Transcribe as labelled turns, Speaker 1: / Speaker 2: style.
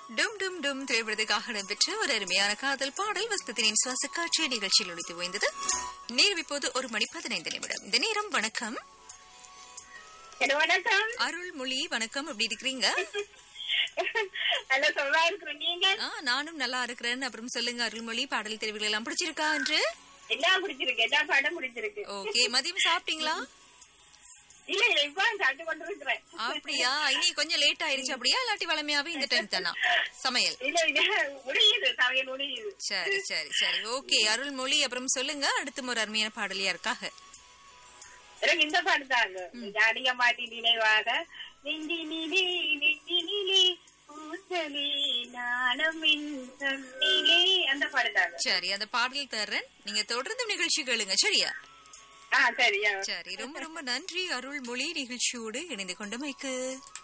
Speaker 1: டும் டும் டும் திரைப்படத்துக்காக இடம்பெற்ற ஒரு அருமையான காதல் பாடல் வசந்தத்தினின் சுவாச காட்சி நிகழ்ச்சியில் ஒழித்து ஓய்ந்தது நேரம் இப்போது ஒரு மணி பதினைந்து நிமிடம் இந்த நேரம் வணக்கம்
Speaker 2: ஹலோ வணக்கம்
Speaker 1: அருள்மொழி வணக்கம் எப்படி இருக்கிறீங்க
Speaker 2: நல்ல சொல்வா இருக்கிறோம் நீங்க
Speaker 1: ஆ, நானும் நல்லா இருக்கிறேன் அப்புறம் சொல்லுங்க அருள்மொழி பாடல் தெரிவுகள் எல்லாம் பிடிச்சிருக்கா என்று
Speaker 2: எல்லாம் பிடிச்சிருக்கு எல்லா பாடம் பிடிச்சிருக்கு
Speaker 1: ஓகே மதியம் சாப்பிட்டீங்களா
Speaker 2: இல்ல இல்ல இப்ப சாப்பிட்டு கொண்டு இருக்கிறேன்
Speaker 1: அப்படியா இனி கொஞ்சம் லேட் ஆயிருச்சு அப்படியா இல்லாட்டி வளமையாவே இந்த டைம் தானா சமையல்
Speaker 2: இல்ல இல்ல முடியுது சமையல் முடியுது
Speaker 1: சரி சரி சரி ஓகே அருள்மொழி அப்புறம் சொல்லுங்க அடுத்த ஒரு அருமையான பாடலியா இருக்காக
Speaker 2: எனக்கு இந்த பாட்டு தாங்க ஜாடிய மாட்டி நினைவாக நெஞ்சினிலே நெஞ்சினிலே பூசலே நாணமின் கண்ணிலே அந்த பாட்டு தாங்க
Speaker 1: சரி அந்த பாடல் தர்றேன் நீங்க தொடர்ந்து நிகழ்ச்சி கேளுங்க சரியா
Speaker 2: ஆ சரியா
Speaker 1: சரி ரொம்ப ரொம்ப நன்றி அருள்மொழி நிகழ்ச்சியோடு இணைந்து கொண்டமைக்கு